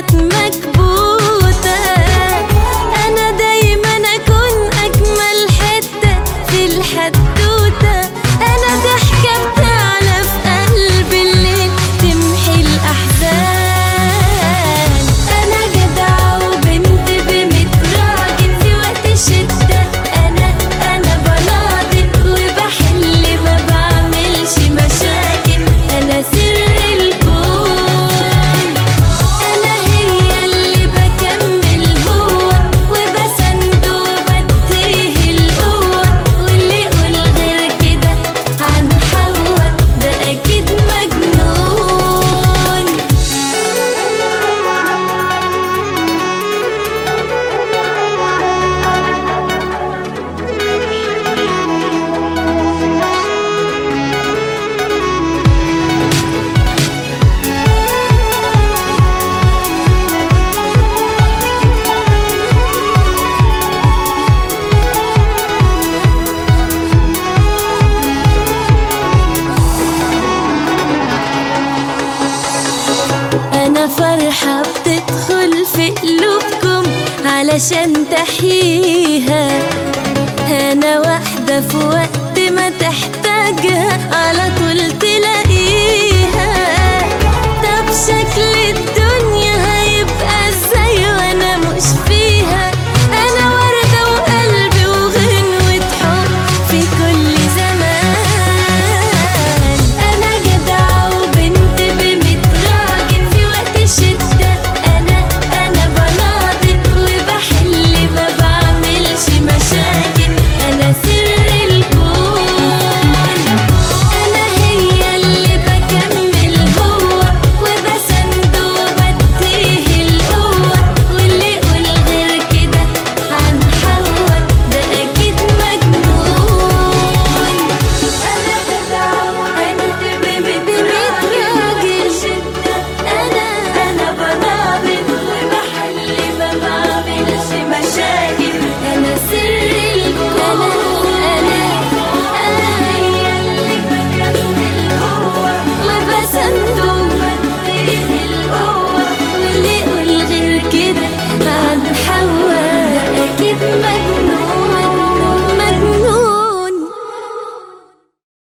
حاجات مكبوتة أنا دايما أكون أجمل حتة في الحدوتة أنا ضحكة بتعلى في قلب الليل تمحي الأحزان أنا جدعة وبنت بميت راجل في وقت الشدة أنا أنا بناضل وبحل ما بعملش مشاكل أنا سر الكون أنا هي اللي بكمل هو وبسند وبديه القوة واللي يقول غير كده عن حوا ده أكيد مجنون أنا فرحة بتدخل في قلوبكم علشان تحييها أنا واحدة في وقت ما تحتاجها على طول تلاقيها